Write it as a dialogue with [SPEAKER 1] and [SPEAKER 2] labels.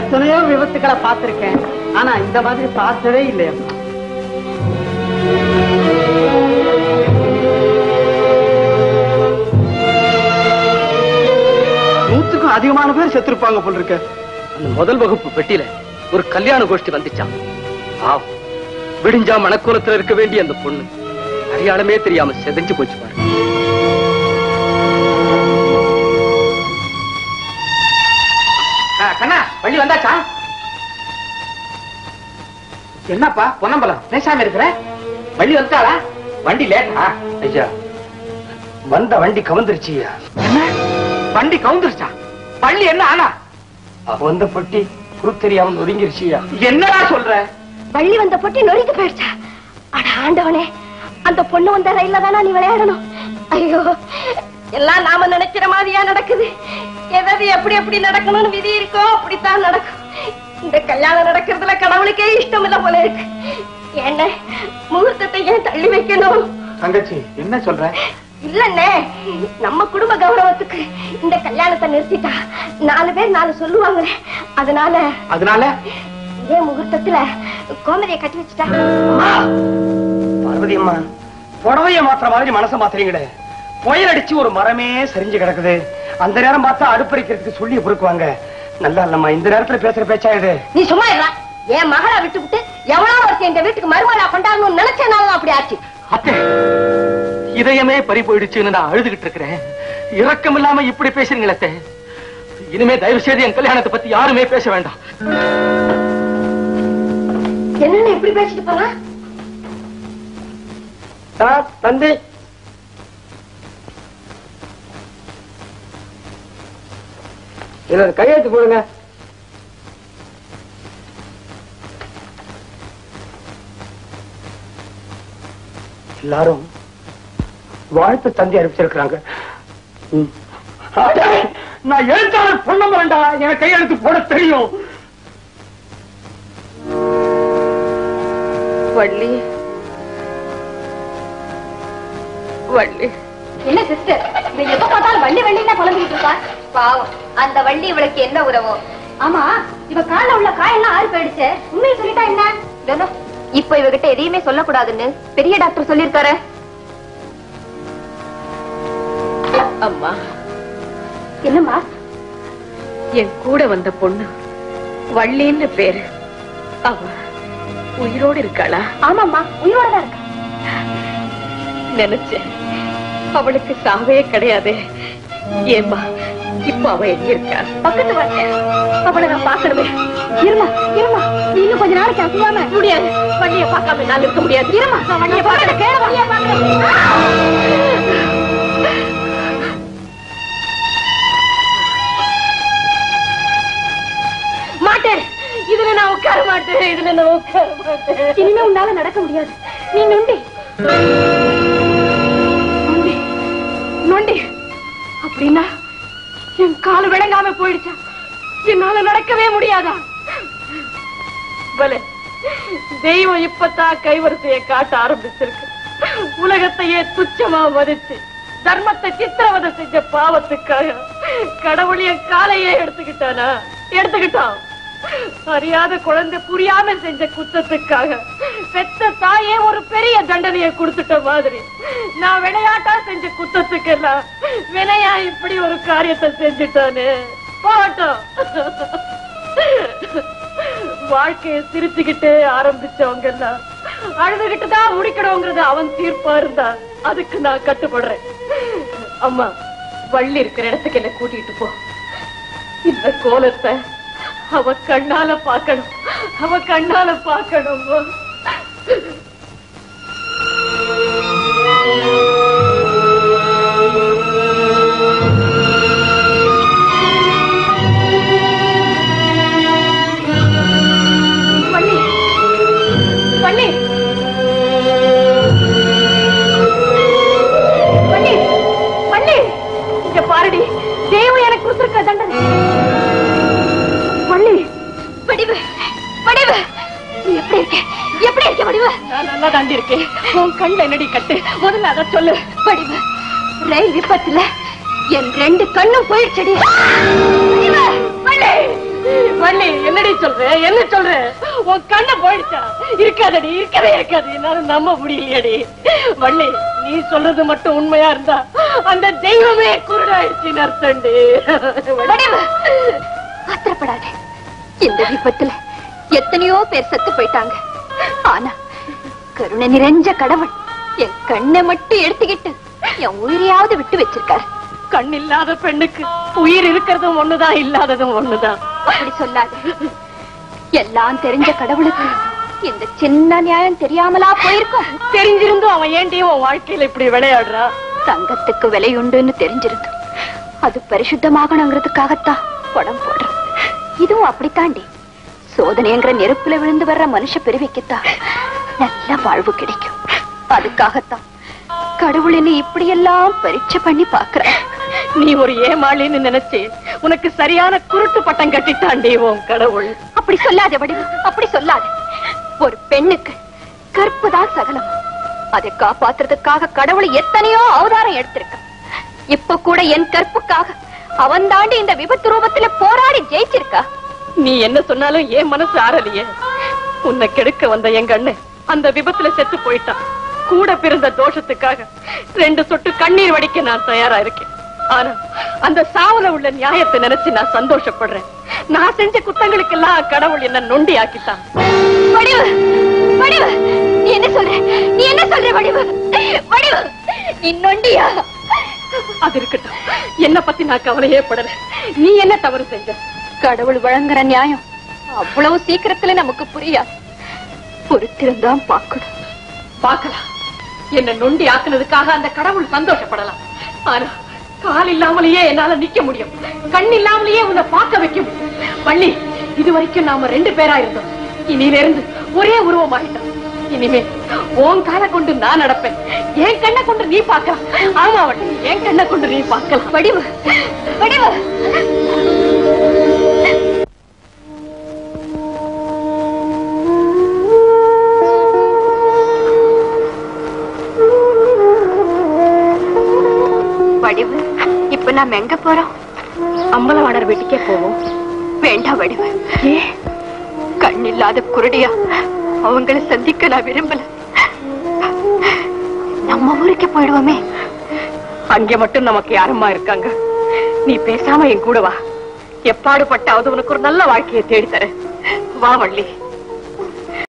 [SPEAKER 1] எத்தனையோ விபத்துக்களை பார்த்திருக்கேன் ஆனா இந்த மாதிரி பார்த்ததே இல்லையம்மா
[SPEAKER 2] நூத்துக்கும் அதிகமான பேர் செத்துருப்பாங்க போல இருக்க
[SPEAKER 3] அந்த முதல் வகுப்பு பெட்டியில ஒரு கல்யாண கோஷ்டி வந்துச்சான் பாவம் விடிஞ்சா மணக்கோலத்துல இருக்க வேண்டிய அந்த பொண்ணு அடையாளமே தெரியாம செதஞ்சு போச்சு பாரு
[SPEAKER 2] கண்ணா வள்ளி வந்தாச்சா என்னப்பா பொன்னம்பலம் பேசாம இருக்கிற வள்ளி வந்துட்டாளா வண்டி லேட்டா ஐயா வந்த வண்டி கவுந்துருச்சியா என்ன வண்டி கவுந்துருச்சா வள்ளி என்ன ஆனா அவ வந்த பொட்டி குரு தெரியாம ஒதுங்கிருச்சியா என்னடா சொல்ற
[SPEAKER 4] வள்ளி வந்த பொட்டி நொறுக்கி போயிடுச்சா அட ஆண்டவனே அந்த பொண்ணு வந்த ரயில்ல தானா நீ விளையாடணும் ஐயோ எல்லாம் நாம நினைக்கிற மாதிரியா நடக்குது எதாவது எப்படி எப்படி நடக்கணும்னு விதி இருக்கோ அப்படித்தான் நடக்கும் இந்த கல்யாணம் நடக்கிறதுல கடவுளுக்கே இஷ்டம் இல்ல போல இருக்கு என்ன முகூர்த்தத்தை ஏன் தள்ளி வைக்கணும்
[SPEAKER 2] தங்கச்சி என்ன சொல்ற
[SPEAKER 4] இல்லண்ணே நம்ம குடும்ப கௌரவத்துக்கு இந்த கல்யாணத்தை நிறுத்திட்டா நாலு பேர் நாலு சொல்லுவாங்களே அதனால
[SPEAKER 2] அதனால
[SPEAKER 4] இதே முகூர்த்தத்துல கோமதியை கட்டி வச்சுட்டா
[SPEAKER 2] பார்வதி அம்மா புடவைய மாத்திர மாதிரி மனச மாத்திரீங்களே புயல் அடிச்சு ஒரு மரமே சரிஞ்சு கிடக்குது அந்த நேரம் பார்த்தா அடுப்பறிக்கிறதுக்கு சொல்லி பொறுக்குவாங்க நல்லா இல்லம்மா இந்த நேரத்துல பேசுற பேச்சா இது
[SPEAKER 4] நீ சும்மா இருடா என் மகளை விட்டு விட்டு எவ்வளவு ஒருத்தன் இந்த வீட்டுக்கு மருமகளா கொண்டாடணும்னு நினைச்சனாலும் அப்படி ஆச்சு
[SPEAKER 3] அத்தை இதயமே பறி போயிடுச்சுன்னு நான் அழுதுகிட்டு இருக்கிறேன் இரக்கம் இல்லாம இப்படி பேசுறீங்களே அத்தை இனிமே தயவு செய்து என் கல்யாணத்தை பத்தி யாருமே பேச வேண்டாம்
[SPEAKER 4] என்னன்னு எப்படி பேசிட்டு போலாம்
[SPEAKER 2] தந்தை இதுல கையெழுத்து போடுங்க எல்லாரும் வாழ்த்து தந்தி அனுப்பிச்சிருக்கிறாங்க ம். அட, நான் எழுத்தாளர் பொண்ண வேண்டா எனக்கு கையெழுத்து போட தெரியும்
[SPEAKER 4] வள்ளி வள்ளி என்ன சிஸ்டர் நீ எப்ப பார்த்தாலும் வள்ளி வள்ளின்னா குழம்பிட்டு இருக்கா பாவம் அந்த வள்ளி இவளுக்கு என்ன உறவோ ஆமா இவ கால்ல உள்ள காயெல்லாம் ஆறு போயிடுச்சு உண்மையை சொல்லிட்டா என்ன இதோ, இப்ப இவகிட்ட எதையுமே சொல்லக்கூடாதுன்னு பெரிய டாக்டர் சொல்லிருக்காரு
[SPEAKER 5] அம்மா
[SPEAKER 4] என்னம்மா
[SPEAKER 5] என் கூட வந்த பொண்ணு வள்ளின்னு பேரு அவ உயிரோடு இருக்காளா
[SPEAKER 4] ஆமாம்மா உயிரோட தான் இருக்கா
[SPEAKER 5] நினைச்சேன் அவளுக்கு சாவே கிடையாது ஏம்மா இப்ப அவ எங்க இருக்கா
[SPEAKER 4] பக்கத்து வரேன் அவளை நான் பாக்கணுமே இருமா இருமா நீ இன்னும் கொஞ்ச நாளைக்கு அசையாம
[SPEAKER 5] முடியாது வள்ளிய பார்க்காம நான் இருக்க முடியாது
[SPEAKER 4] இருமா நான் வண்டியை பாக்கணும் கேள வண்டியை பாக்கணும்
[SPEAKER 5] மாட்டேன் இதுல நான் உட்கார மாட்டேன் இதுல நான் உட்கார மாட்டேன்
[SPEAKER 4] இனிமே உன்னால நடக்க முடியாது நீ நொண்டி நொண்டி நொண்டி அப்படின்னா என் கால் விளங்காம போயிடுச்சா என்னால நடக்கவே முடியாதா
[SPEAKER 5] பலே தெய்வம் இப்பதான் கைவரிசையை காட்ட ஆரம்பிச்சிருக்கு உலகத்தையே துச்சமா மதிச்சு தர்மத்தை சித்திரவதை செஞ்ச பாவத்துக்காக கடவுள் என் காலையே எடுத்துக்கிட்டானா எடுத்துக்கிட்டான் அறியாத குழந்தை புரியாம செஞ்ச குத்தத்துக்காக பெத்த தாயே ஒரு பெரிய தண்டனையை கொடுத்துட்ட மாதிரி நான் விளையாட்டா செஞ்ச குத்தத்துக்கெல்லாம் வினையா இப்படி ஒரு காரியத்தை செஞ்சுட்டானே போகட்டும் வாழ்க்கைய சிரிச்சுக்கிட்டே ஆரம்பிச்சவங்க எல்லாம் அழுதுகிட்டு தான் முடிக்கணுங்கிறது அவன் தீர்ப்பா இருந்தா அதுக்கு நான் கட்டுப்படுறேன் அம்மா வள்ளி இருக்கிற இடத்துக்கு என்ன கூட்டிட்டு போ இந்த கோலத்தை அவ கண்ணால பார்க்கணும் அவ கண்ணால பார்க்கணும்
[SPEAKER 4] வள்ளி வள்ளி வள்ளி வள்ளி இங்க பாருடி தெய்வம் எனக்கு கொடுத்திருக்க தண்டனை வள்ளி வடிவு வடிவு நீ எப்படி இருக்க எப்படி இருக்க வடிவு
[SPEAKER 5] நான் நல்லா தாண்டி இருக்கேன் உன் கண்ணுல என்னடி கட்டு முதல்ல அதை சொல்லு
[SPEAKER 4] வடிவு ரயில் விபத்துல என் ரெண்டு கண்ணும் போயிடுச்சடி வடிவு வள்ளி
[SPEAKER 5] வள்ளி என்னடி சொல்ற என்ன சொல்ற உன் கண்ண போயிடுச்சா இருக்காதடி இருக்கவே இருக்காது என்னால நம்ப முடியலையடி வள்ளி நீ சொல்றது மட்டும் உண்மையா இருந்தா அந்த தெய்வமே குருடாயிடுச்சுன்னு அர்த்தம்டி
[SPEAKER 4] வடிவு ஆத்திரப்படாத இந்த விபத்துல எத்தனையோ பேர் செத்து போயிட்டாங்க ஆனா கருணை நிறைஞ்ச கடவுள் என் கண்ணை மட்டும் எடுத்துக்கிட்டு என் உயிரையாவது விட்டு வச்சிருக்காரு
[SPEAKER 5] கண் இல்லாத பெண்ணுக்கு உயிர் இருக்கிறதும் ஒண்ணுதான் இல்லாததும் ஒண்ணுதான்
[SPEAKER 4] அப்படி சொல்லாத எல்லாம் தெரிஞ்ச கடவுளுக்கு இந்த சின்ன நியாயம் தெரியாமலா போயிருக்கும்
[SPEAKER 5] தெரிஞ்சிருந்தும் அவன் ஏண்டி உன் வாழ்க்கையில இப்படி விளையாடுறா
[SPEAKER 4] தங்கத்துக்கு விலை உண்டுன்னு தெரிஞ்சிருந்து அது பரிசுத்தமாகணுங்கிறதுக்காகத்தான் படம் போடுறோம் இதுவும் அப்படித்தாண்டி சோதனைங்கிற நெருப்புல விழுந்து வர்ற மனுஷ பிரிவிக்குத்தான் நல்ல வாழ்வு கிடைக்கும் அதுக்காகத்தான் கடவுள் என்னை இப்படியெல்லாம் பரீட்சை பண்ணி பாக்குறேன்
[SPEAKER 5] நீ ஒரு ஏமாளின்னு நினைச்சு உனக்கு சரியான குருட்டு பட்டம் கட்டிட்டாண்டி உன் கடவுள்
[SPEAKER 4] அப்படி சொல்லாத வடிவு அப்படி சொல்லாத ஒரு பெண்ணுக்கு கற்பு தான் சகலம் அதை காப்பாத்துறதுக்காக கடவுள் எத்தனையோ அவதாரம் எடுத்திருக்கான் இப்ப கூட என் கற்புக்காக அவன் தாண்டி இந்த விபத்து ரூபத்துல போராடி ஜெயிச்சிருக்கா
[SPEAKER 5] நீ என்ன சொன்னாலும் என் மனசு ஆறலையே உன்னை கெடுக்க வந்த எங்க அண்ணன் அந்த விபத்துல செத்து போயிட்டான் கூட பிறந்த தோஷத்துக்காக ரெண்டு சொட்டு கண்ணீர் வடிக்க நான் தயாரா இருக்கேன் ஆனா அந்த சாவுல உள்ள நியாயத்தை நினைச்சு நான் சந்தோஷப்படுறேன் நான் செஞ்ச குத்தங்களுக்கெல்லாம் கடவுள் என்ன நொண்டி ஆக்கிட்டான்
[SPEAKER 4] வடிவு வடிவு நீ என்ன சொல்ற நீ என்ன சொல்ற வடிவு வடிவு நீ நொண்டியா
[SPEAKER 5] அது இருக்கட்டும் என்ன பத்தி நான் கவலையே படல நீ என்ன தவறு செஞ்ச
[SPEAKER 4] கடவுள் வழங்குற நியாயம் அவ்வளவு சீக்கிரத்துல நமக்கு புரியாது பொறுத்திருந்தான் பார்க்கணும்
[SPEAKER 5] பார்க்கலாம் என்ன நொண்டி ஆக்குனதுக்காக அந்த கடவுள் சந்தோஷப்படலாம் ஆனா கால் இல்லாமலேயே என்னால நிக்க முடியும் கண் இல்லாமலேயே உன்னை பார்க்க வைக்க முடியும் வள்ளி இது வரைக்கும் நாம ரெண்டு பேரா இருந்தோம் இனியில இருந்து ஒரே உருவமாயிட்டோம் இனிமே உன் காலை கொண்டு நான் நடப்பேன் என் கண்ணை கொண்டு நீ பார்க்கலாம் ஆமா வள்ளி என் கண்ணை கொண்டு நீ பார்க்கலாம்
[SPEAKER 4] வடிவு வடிவு வடிவு இப்ப நாம எங்க போறோம்
[SPEAKER 5] அம்பலவாணர் வீட்டுக்கே போவோம்
[SPEAKER 4] வேண்டாம் வடிவு கண் இல்லாத குருடியா அவங்கள சந்திக்க நான் விரும்பல நம்ம ஊருக்கு போயிடுவோமே
[SPEAKER 5] அங்கே மட்டும் நமக்கு யாரம்மா இருக்காங்க நீ பேசாம என் கூட வா எப்பாடுபட்டாவது உனக்கு ஒரு நல்ல வாழ்க்கையை தேடித்தரேன் வா வள்ளி